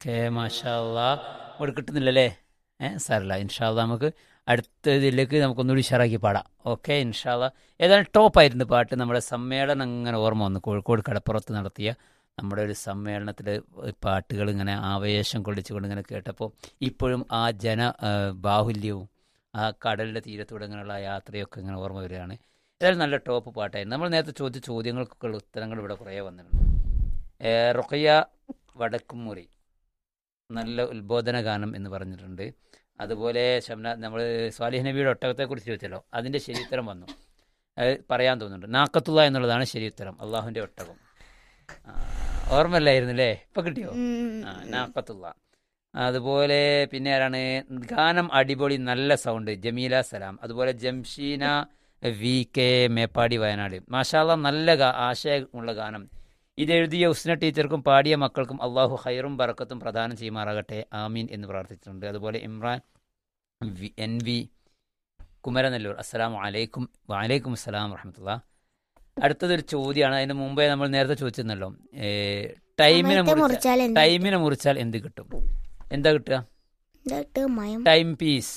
Okay മാഷാല്ലാ ഇവിടെ കിട്ടുന്നില്ലല്ലേ ഏ സാരല്ല ഇൻഷാല്ല നമുക്ക് അടുത്ത ഇതിലേക്ക് നമുക്കൊന്നുകൂടി ഉഷാറാക്കി പാടാം ഓക്കെ ഇൻഷാല്ല ഏതായാലും ടോപ്പായിരുന്നു പാട്ട് നമ്മുടെ സമ്മേളനം അങ്ങനെ ഓർമ്മ വന്നു കോഴിക്കോട് കടപ്പുറത്ത് നടത്തിയ നമ്മുടെ ഒരു സമ്മേളനത്തിൽ പാട്ടുകൾ ഇങ്ങനെ ആവേശം കൊള്ളിച്ചുകൊണ്ട് ഇങ്ങനെ കേട്ടപ്പോൾ ഇപ്പോഴും ആ ജന ആ, ബാഹുല്യവും ആ കടലിൻ്റെ തീരത്തൂടെ ഇങ്ങനെയുള്ള ആ യാത്രയൊക്കെ ഇങ്ങനെ ഓർമ്മ വരികയാണ് ഏതായാലും നല്ല ടോപ്പ് പാട്ടായിരുന്നു നമ്മൾ നേരത്തെ ചോദിച്ച ചോദ്യങ്ങൾക്കൊക്കെയുള്ള ഉത്തരങ്ങൾ ഇവിടെ കുറേ വന്നിട്ടുണ്ട് ഏ, റുഖയ്യ വടക്കുംമുറി നല്ല ഉത്ബോധന ഗാനം എന്ന് പറഞ്ഞിട്ടുണ്ട് അതുപോലെ ഷംന നമ്മൾ സ്വാലിഹ് നബിയുടെ ഒട്ടകത്തെക്കുറിച്ച് ചോദിച്ചല്ലോ അതിൻ്റെ ശരിയുത്തരം വന്നു അത് പറയാൻ തോന്നുന്നുണ്ട് നാക്കത്തുള്ള എന്നുള്ളതാണ് ശരിയുത്തരം അള്ളാഹുവിൻ്റെ ഒട്ടകം ആ, ഓർമ്മയില്ലായിരുന്നു അല്ലേ ഇപ്പം കിട്ടിയോ ആ, നാക്കത്തുള്ള അതുപോലെ പിന്നെ ആരാണ് ഗാനം അടിപൊളി നല്ല സൗണ്ട് ജമീല സലാം അതുപോലെ ജംഷീന വി കെ മേപ്പാടി വയനാട് മാഷാല്ല നല്ല ഗാ- ആശയമുള്ള ഗാനം ഇതെഴുതിയ ഉസ്ന ടീച്ചർക്കും പാടിയ മക്കൾക്കും അള്ളാഹു ഹൈറും ബറക്കത്തും പ്രദാനം ചെയ്യുമാറാകട്ടെ ആമീൻ എന്ന് പ്രാർത്ഥിച്ചിട്ടുണ്ട് അതുപോലെ Imran V N V Kumaranellur അസ്സലാമു അലൈക്കും വലൈക്കും അസ്സലാം വറഹമത്തുള്ള അടുത്തതൊരു ചോദ്യമാണ് അതിന് മുമ്പേ നമ്മൾ നേരത്തെ ചോദിച്ചിരുന്നല്ലോ ഏ, ടൈമിനെ സമയത്തെ മുറിച്ച മുറിച്ചാൽ എന്താ ടൈമിനെ മുറിച്ചാൽ എന്ത് കിട്ടും എന്താ കിട്ടുക എന്താ ഇട്ട് മയം time piece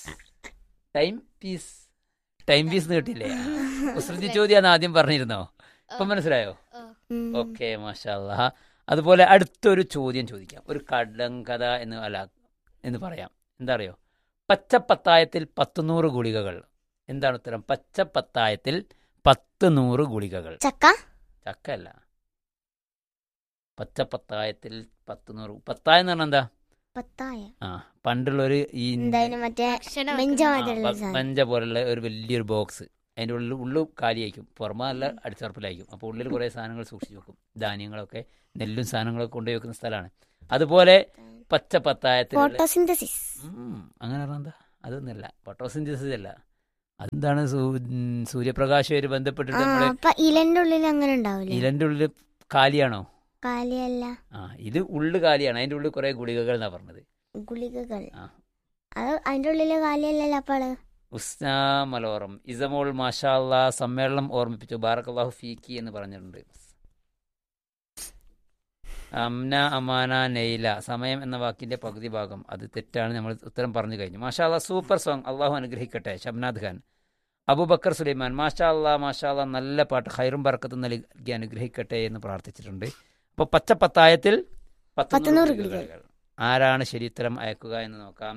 time piece time piece എന്ന് കിട്ടില്ലേ കുസൃതി ചോദ്യം ആദ്യം പറഞ്ഞിരുന്നോ ഇപ്പം മനസ്സിലായോ ഉം. ഓക്കെ മാഷാല്ല അതുപോലെ അടുത്തൊരു ചോദ്യം ചോദിക്കാം ഒരു കടങ്കഥ എന്ന് അല്ല എന്ന് പറയാം എന്താ അറിയോ പച്ചപ്പത്തായത്തിൽ പത്തുനൂറ് ഗുളികകൾ എന്താണ് ഉത്തരം പച്ചപ്പത്തായത്തിൽ പത്ത് നൂറ് ഗുളികകൾ ചക്ക ചക്കല്ല പച്ചപ്പത്തായത്തിൽ പത്ത് നൂറ് പത്തായം എന്ന് പറഞ്ഞാൽ എന്താ പത്തായ ആ പണ്ടുള്ളൊരു ഈ എന്തായാലും മറ്റേ അക്ഷരം ബെഞ്ച ആ, മാതിരിയുള്ള പ- സാധനം പഞ്ച പോലുള്ള ഒരു വലിയൊരു ബോക്സ് അതിൻ്റെ ഉള്ളിൽ ഉള്ളു കാലിയായിരിക്കും പുറമെ നല്ല അടിച്ചുറപ്പിലായിരിക്കും അപ്പോൾ ഉള്ളിൽ കുറേ സാധനങ്ങൾ സൂക്ഷിച്ച് വെക്കും ധാന്യങ്ങളൊക്കെ നെല്ലും സാധനങ്ങളൊക്കെ കൊണ്ടുപോയി വെക്കുന്ന സ്ഥലമാണ് അതുപോലെ പച്ച പത്തായത്തിലുള്ള ഫോട്ടോസിന്തസിസ് ഉം, അങ്ങനെ പറഞ്ഞാൽ എന്താ അതൊന്നുമല്ല ഫോട്ടോസിന്തസിസ് അല്ല അതെന്താണ് സൂ- ഉം, സൂര്യപ്രകാശമായിട്ട് ബന്ധപ്പെട്ടിട്ട് ആ നമ്മുടെ അപ്പൊ ഇലന്റെ ഉള്ളിൽ അങ്ങനെ ഉണ്ടാവില്ലേ ഇലൻ്റെ ഉള്ളിൽ കാലിയാണോ കാലിയല്ല ആ ഇത് ഉള്ളു കാലിയാണ് അതിൻ്റെ ഉള്ളിൽ കുറേ ഗുളികകൾ എന്നാണ് പറഞ്ഞത് ഗുളികകൾ ആ. അത് അതിന്റെ ഉള്ളില് കാലിയല്ലല്ലോ അപ്പാള് ഉസ്ന മലോറം ഇസമോൾ മാഷാല്ല സമ്മേളനം ഓർമ്മിപ്പിച്ചു ബാറക്കല്ലാഹു ഫീക്കി എന്ന് പറഞ്ഞിട്ടുണ്ട് അംന അമാന നെയ്ല സമയം എന്ന വാക്കിന്റെ പകുതി ഭാഗം അത് തെറ്റാണ് നമ്മൾ ഉത്തരം പറഞ്ഞു കഴിഞ്ഞു മാഷാല്ല സൂപ്പർ സോങ് അള്ളാഹു അനുഗ്രഹിക്കട്ടെ ഷംനാദ് ഖാൻ അബൂബക്കർ സുലൈമാൻ മാഷാ അല്ലാ മാഷാ അല്ലാ നല്ല പാട്ട് ഹൈറും ബർക്കത്തും നൽകി അനുഗ്രഹിക്കട്ടെ എന്ന് പ്രാർത്ഥിച്ചിട്ടുണ്ട് അപ്പോൾ പച്ചപ്പത്തായത്തിൽ പത്തുനൂറ് ഗുളികകൾ ആരാണ് ശരി ഉത്തരം അയക്കുക എന്ന് നോക്കാം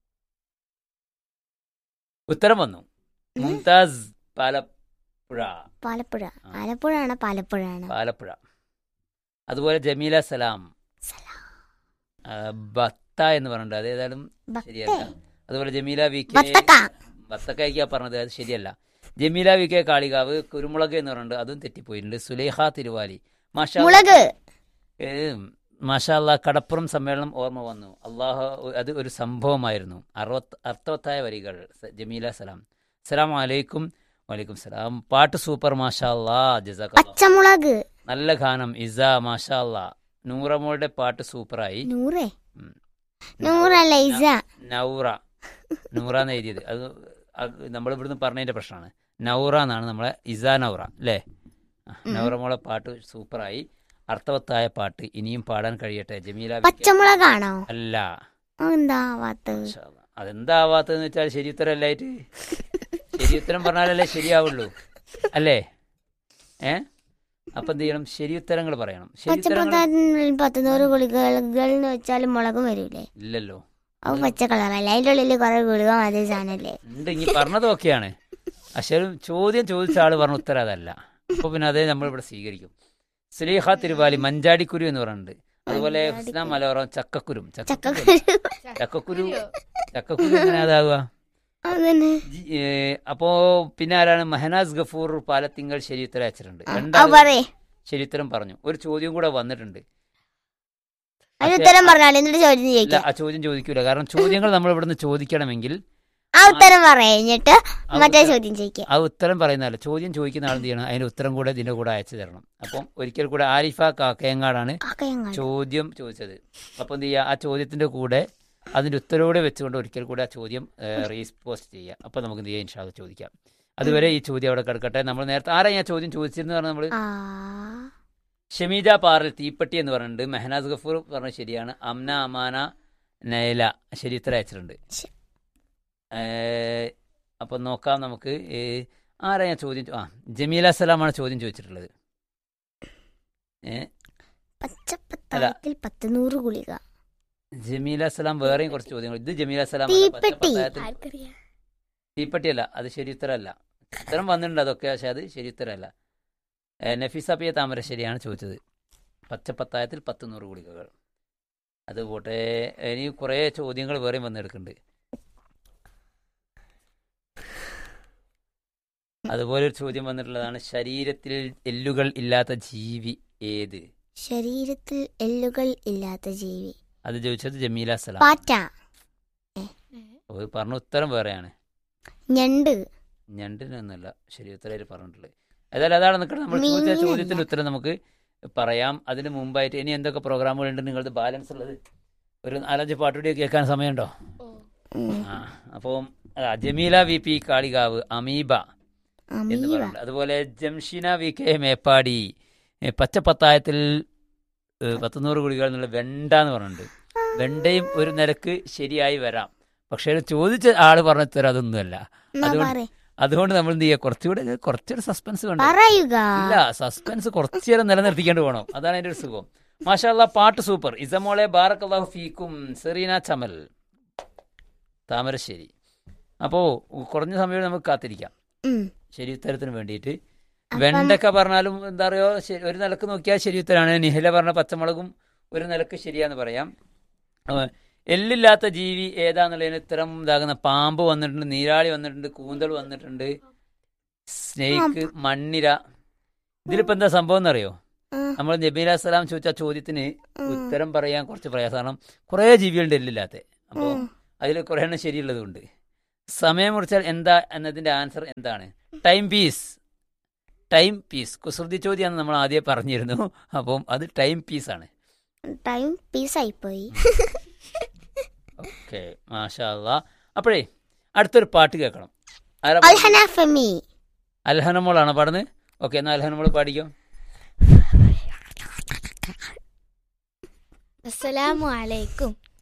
ഉത്തരം വന്നു മുംതാസ് പാലപ്പുഴ പാലപ്പുഴ ആലപ്പുഴ ആണോ പാലപ്പുഴ ആണോ പാലപ്പുഴ അതുപോലെ ജമീല സലാം സലാം. ആ, ബത്ത എന്ന് പറഞ്ഞിട്ടുണ്ട് അത് ഏതായാലും ബത്തേ. ശരിയല്ല അതുപോലെ ജമീല വി കെ ബത്തക്ക ബത്തക്കായിക്കാ പറഞ്ഞത് അത് ശരിയല്ല ജമീല വി കെ കാളികാവ് കുരുമുളക് എന്ന് പറഞ്ഞിട്ടുണ്ട് അതും തെറ്റിപ്പോയിട്ടുണ്ട് സുലേഖ തിരുവാലി മാഷാ മുളക് മാഷാല്ല കടപ്പുറം സമ്മേളനം ഓർമ്മ വന്നു അള്ളാഹു അത് ഒരു സംഭവമായിരുന്നു അറുപത്ത് അർത്ഥവത്തായ വരികൾ സ- ജമീല സലാം സലാം അലൈക്കും വലൈക്കും സലാം പാട്ട് സൂപ്പർ മാഷാല്ലാ ജസാഖ് പച്ചമുളക് നല്ല ഗാനം ഇസ മാഷാല്ലാ നൂറമോളുടെ പാട്ട് സൂപ്പറായി നൂറേ ഉം. നൂറല്ല ഇസ നൗറ നൂറ എന്ന് എഴുതിയത് അത് നമ്മൾ ഇവിടുന്ന് പറഞ്ഞതിന്റെ പ്രശ്നമാണ് നൗറ എന്നാണ് നമ്മളെ ഇസ നൗറ അല്ലേ ആ, നൗറ മോളെ പാട്ട് സൂപ്പറായി അർത്ഥവത്തായ പാട്ട് ഇനിയും പാടാൻ കഴിയട്ടെ ജമീല വി കെ. പച്ചമുളകാണോ അല്ല എന്താ ആവാത്തത് മാഷാ അല്ലാ. അതെന്താവാത്തതെന്ന് വെച്ചാൽ ശരി ഉത്തരം അല്ലായിട്ട് ശരി ഉത്തരം പറഞ്ഞാലല്ലേ ശരിയാവുള്ളൂ അല്ലേ ഏ അപ്പൊ എന്ത് ചെയ്യണം ശരി ഉത്തരങ്ങൾ പറയണം ശരി ഉത്തരങ്ങൾ പച്ചപ്പത്തായത്തിനുള്ളിൽ പത്തുനൂറ് ഗുളികകൾ എന്ന് വെച്ചാൽ മുളകും വരൂലേ ഇല്ലല്ലോ അത് പച്ച കളറല്ല അതിന്റെ ഉള്ളിൽ കുറെ ഗുളിക മാതിരി സാധനല്ലേ ഉണ്ട് ഇനി പറഞ്ഞതും ഒക്കെയാണ് പക്ഷേ ചോദ്യം ചോദിച്ച ആള് പറഞ്ഞ ഉത്തരം അതല്ല അപ്പൊ പിന്നെ അതേ നമ്മൾ ഇവിടെ സ്വീകരിക്കും സ്ലീഹ തിരുവാലി മഞ്ചാടിക്കുരു എന്ന് പറഞ്ഞിട്ടുണ്ട് അതുപോലെ ഹുസ്ന മലയോറം ചക്കക്കുരും ചക്കക്കുരു ചക്കക്കുരു ചക്കക്കുരു ചക്കക്കുരു എങ്ങനെ അതാവുക അങ്ങനെ ജി- ഏ, അപ്പോ പിന്നെ ആരാണ് മെഹനാസ് ഗഫൂർ പാലത്തിങ്കൽ ശരിയുത്തരം അയച്ചിട്ടുണ്ട് ആ രണ്ടാമത് പറയേ ശരിയുത്തരം പറഞ്ഞു ഒരു ചോദ്യം കൂടെ വന്നിട്ടുണ്ട് അതിന് ഉത്തരം പറഞ്ഞാൽ എന്നിട്ട് ചോദ്യം ഇല്ല ചോദിക്കാം ആ ചോദ്യം ചോദിക്കൂല കാരണം ചോദ്യങ്ങൾ നമ്മൾ ഇവിടുന്ന് ചോദിക്കണമെങ്കിൽ ആ ഉത്തരം പറഞ്ഞിട്ട് ആ മറ്റേ ഉത്തരം- ചോദ്യം ചോദിക്കാം ആ ഉത്തരം പറയുന്നതല്ല ചോദ്യം ചോദിക്കുന്ന ആൾ എന്ത് ചെയ്യണം അതിന്റെ ഉത്തരം കൂടെ ഇതിന്റെ കൂടെ അയച്ചു തരണം അപ്പം ഒരിക്കൽ കൂടെ ആരിഫ കാക്കയങ്ങാടാണ് കാക്കയങ്ങാട് ചോദ്യം ചോദിച്ചത് അപ്പം എന്ത് ചെയ്യുക ആ ചോദ്യത്തിന്റെ കൂടെ അതിന്റെ ഉത്തരവോടെ വെച്ചുകൊണ്ട് ഒരിക്കൽ കൂടെ ആ ചോദ്യം റീപോസ്റ്റ് ചെയ്യുക അപ്പം നമുക്ക് എന്ത് ചെയ്യാം ഇൻഷാല് ചോദിക്കാം അതുവരെ ഈ ചോദ്യം അവിടെ കിടക്കട്ടെ നമ്മൾ നേരത്തെ ആരാ ഞാൻ ചോദ്യം ചോദിച്ചിരുന്നു പറഞ്ഞാൽ നമ്മൾ ആ ഷമീജ പാറൽ തീപ്പെട്ടി എന്ന് പറഞ്ഞിട്ടുണ്ട് മെഹനാസ് ഗഫൂർ പറഞ്ഞത് ശരിയാണ് അംന അമാന നൈല ശരി ഉത്തരം അയച്ചിട്ടുണ്ട് ശരി. ഏഹ്, അപ്പം നോക്കാം നമുക്ക് ഏഹ്, ആരാ ഞാൻ ചോദ്യം ചോ- ആ ജമീല സലാമാണ് ചോദ്യം ചോദിച്ചിട്ടുള്ളത് ഏഹ്, പച്ചപ്പത്തായത്തിൽ പത്ത് നൂറ് ഗുളിക ജമീല സലാം വേറെയും കുറച്ച് ചോദ്യങ്ങൾ ഇത് ജമീല സലാം അല്ല, തീപ്പെട്ടി. പച്ചപ്പത്തായത്തിൽ ആർക്കറിയാം തീപ്പെട്ടിയല്ല അത് ശരി ഉത്തരമല്ല ഉത്തരം വന്നിട്ടുണ്ട് അതൊക്കെ പക്ഷെ അത് ശരി ഉത്തരമല്ല ഏഹ്, നഫീസ പി എ താമരശ്ശേരിയാണ് ചോദിച്ചത് പച്ചപ്പത്തായത്തിൽ പത്ത് നൂറ് ഗുളികകൾ അത് പോട്ടെ ഇനി കുറേ ചോദ്യങ്ങൾ വേറെയും വന്നെടുക്കുന്നുണ്ട് അതുപോലെ ഒരു ചോദ്യം വന്നിട്ടുള്ളതാണ് ശരീരത്തിൽ എല്ലുകൾ ഇല്ലാത്ത ജീവി ഏത് ശരീരത്തിൽ എല്ലുകൾ ഇല്ലാത്ത ജീവി അത് ചോദിച്ചത് ജമീല സലാം പാറ്റ അത് പറഞ്ഞ ഉത്തരം വേറെയാണ് ഞണ്ട് ഞണ്ടിനൊന്നുമല്ല ശരി ഉത്തരമായിട്ട് പറഞ്ഞിട്ടുള്ളത് ഏതായാലും അതാണ് നിൽക്കുന്നത് നമ്മൾ ചോദിച്ച മീനിനല്ല. ചോദ്യത്തിന്റെ ഉത്തരം നമുക്ക് പറയാം അതിന് മുമ്പായിട്ട് ഇനി എന്തൊക്കെ പ്രോഗ്രാമുകളുണ്ട് നിങ്ങളുടെ ബാലൻസ് ഉള്ളത് ഒരു നാലഞ്ച് പാട്ടുകൂടി കേൾക്കാൻ സമയമുണ്ടോ ഉം. ആ അപ്പം അതാ, Jameela V P Kalikavu amoeba എന്ന് അമീബ പറയുന്നുണ്ട് അതുപോലെ ജംഷീന വി കെ മേപ്പാടി ഏ, പച്ചപ്പത്തായത്തിൽ ഏ, പത്തുനൂറ് കുടികൾ എന്നുള്ള വെണ്ട എന്ന് പറഞ്ഞിട്ടുണ്ട് വെണ്ടയും ഒരു നിലക്ക് ശരിയായി വരാം പക്ഷേ ഇത് ചോദിച്ച ആള് പറഞ്ഞ തരാം അതൊന്നുമല്ല എന്നാ അതുകൊണ്ട് പറ അതുകൊണ്ട് നമ്മൾ എന്ത് ചെയ്യുക കുറച്ചുകൂടെ കുറച്ചൊരു സസ്പെൻസ് വേണം പറയുക ഇല്ല സസ്പെൻസ് കുറച്ചു നേരം നിലനിർത്തിക്കേണ്ടി പോകണം അതാണ് അതിന്റെ ഒരു സുഖം മാഷാല്ല പാട്ട് സൂപ്പർ ഇസമോളെ ബാറക്കല്ലാഹു ഫീക്കും സെറീന ചമൽ താമരശ്ശേരി അപ്പോ കുറഞ്ഞ സമയം നമുക്ക് കാത്തിരിക്കാം ഉം. ശരി ഉത്തരത്തിന് വേണ്ടിയിട്ട് അപ്പം- വെണ്ടക്ക പറഞ്ഞാലും എന്താ പറയുക ശരി- ഒരു നിലക്ക് നോക്കിയാൽ ശരി ഉത്തരമാണ് നിഹില പറഞ്ഞ പച്ചമുളകും ഒരു നിലക്ക് ശരിയാന്ന് പറയാം അഹ് എല്ലില്ലാത്ത ജീവി ഏതാന്നുള്ളതിന് ഉത്തരം ഇതാകുന്ന പാമ്പ് വന്നിട്ടുണ്ട് നീരാളി വന്നിട്ടുണ്ട് കൂന്തൽ വന്നിട്ടുണ്ട് സ്നേക്ക് മണ്ണിര ഇതിലിപ്പോ എന്താ സംഭവം എന്നറിയോ ആ, നമ്മൾ നബീല സലാം ചോദിച്ച ചോദ്യത്തിന് ഉം. ഉത്തരം പറയാൻ കുറച്ച് പ്രയാസമാണ് കുറേ ജീവികളുണ്ട് എല്ലില്ലാത്ത അപ്പോൾ ഉം. അതിൽ കുറേ എണ്ണം ശരിയുള്ളതുകൊണ്ട് സമയം മുറിച്ചാൽ എന്താ എന്നതിന്റെ ആൻസർ എന്താണ് ടൈം പീസ് ടൈം പീസ് കുസൃതി ചോദ്യമാണ് നമ്മൾ ആദ്യം പറഞ്ഞിരുന്നു അപ്പം അത് ടൈം പീസ് ആണ് ടൈം പീസായി പോയി ഓക്കെ മാഷാ അല്ലാ അപ്പോഴേ അടുത്തൊരു പാട്ട് കേൾക്കണം ആരാ പാടുന്നത്? അൽഹന ഫെമി അൽഹനമോളാണ് പാടുന്നത് ഓക്കെ എന്നാൽ അൽഹനമോൾ പാടിക്കോ അസ്സലാമു അലൈക്കും